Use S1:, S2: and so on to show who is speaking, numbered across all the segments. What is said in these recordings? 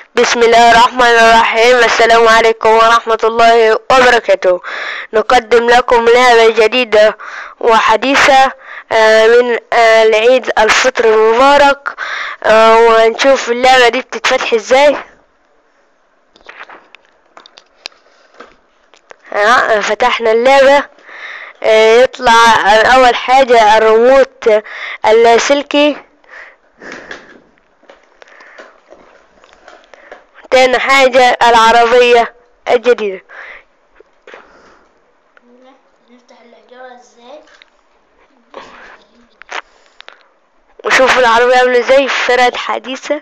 S1: بسم الله الرحمن الرحيم السلام عليكم ورحمة الله وبركاته نقدم لكم لعبة جديدة وحديثة آه، من آه، العيد الفطر المبارك آه، وهنشوف اللعبة دي بتتفتح ازاي ها، فتحنا اللعبة آه، يطلع أول حاجة الريموت اللاسلكي تاني حاجة العربية الجديدة
S2: نفتح الحجارة ازاي
S1: وشوف العربية عاملة ازاي فرد حديثة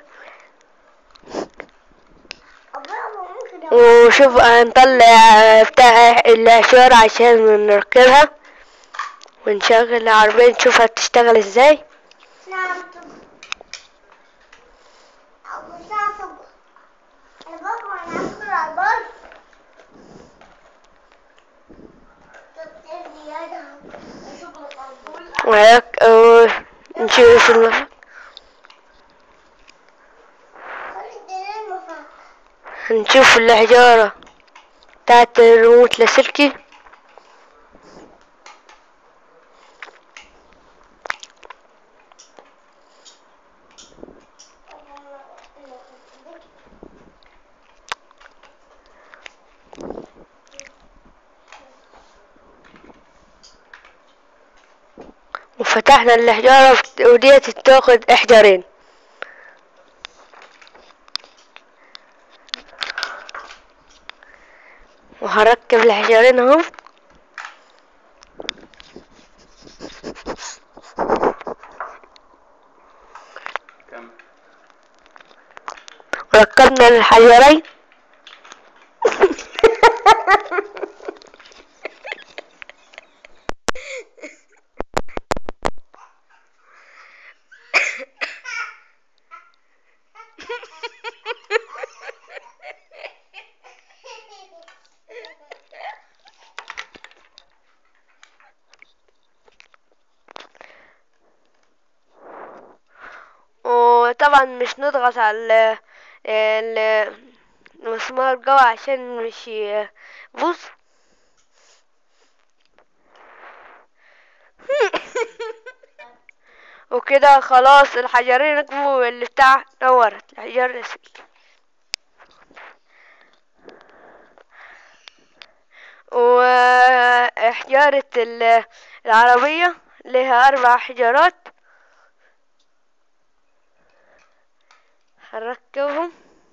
S1: وشوف هنطلع بتاع الأشجار عشان نركبها ونشغل العربية نشوفها بتشتغل ازاي
S2: نعم أبو سافر البابا أنا أدخل على البر تبتدي أنا أشوف القنبول
S1: وهيك ونشوف المفك
S2: خلي الدليل مفك
S1: نشوف الحجارة بتاعت الريموت لاسلكي وفتحنا الحجارة وديت تاخد احجارين وهركب الحجارين اهو
S3: كم
S1: وركبنا الحجرين وطبعا مش نضغط على ال- ال- المسمار جوه عشان مش يبوظ وكده خلاص الحجرين ركبوا اللي بتاع نورت الحجر الأسود وحجارة ال- العربية لها أربع حجارات هنركبهم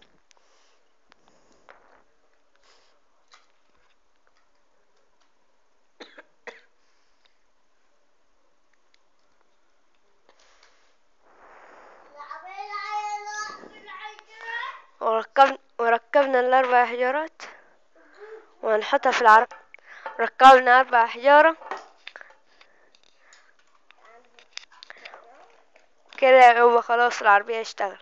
S1: وركبنا وركبنا الأربع حجارات وهنحطها في العرب ركبنا أربع حجارة كده يبقى خلاص العربية اشتغل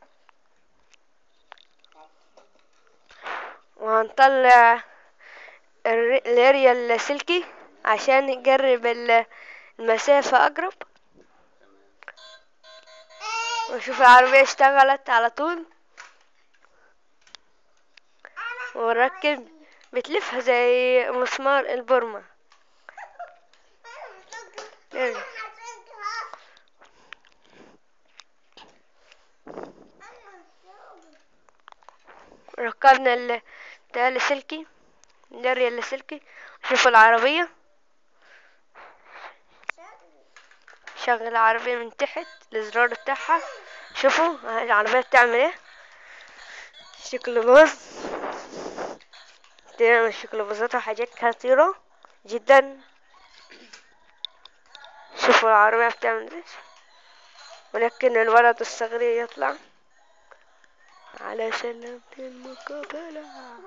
S1: وهنطلع الر- الاريا اللاسلكي عشان نجرب ال- المسافة أقرب ونشوف العربية اشتغلت على طول ونركب بتلفها زي مسمار البرمة يلا. ركبنا ال بتاع اللاسلكي الاريا اللاسلكي شوف العربية شغل العربية من تحت الزرار بتاعها شوفوا هاي العربية بتعمل ايه شكل باظ تعمل شكل باظتها حاجات خطيرة جدا شوفوا العربية بتعمل ايه ولكن الولد الصغير يطلع على سلامة المقابلة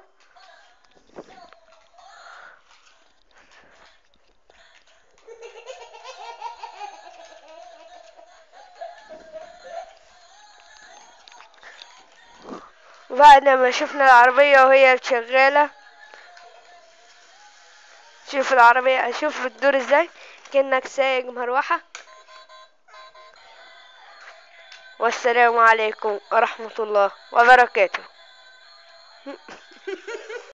S1: وبعد ما شفنا العربية وهي شغالة شوف العربية شوف بتدور ازاي كأنك سايق مروحة والسلام عليكم ورحمة الله وبركاته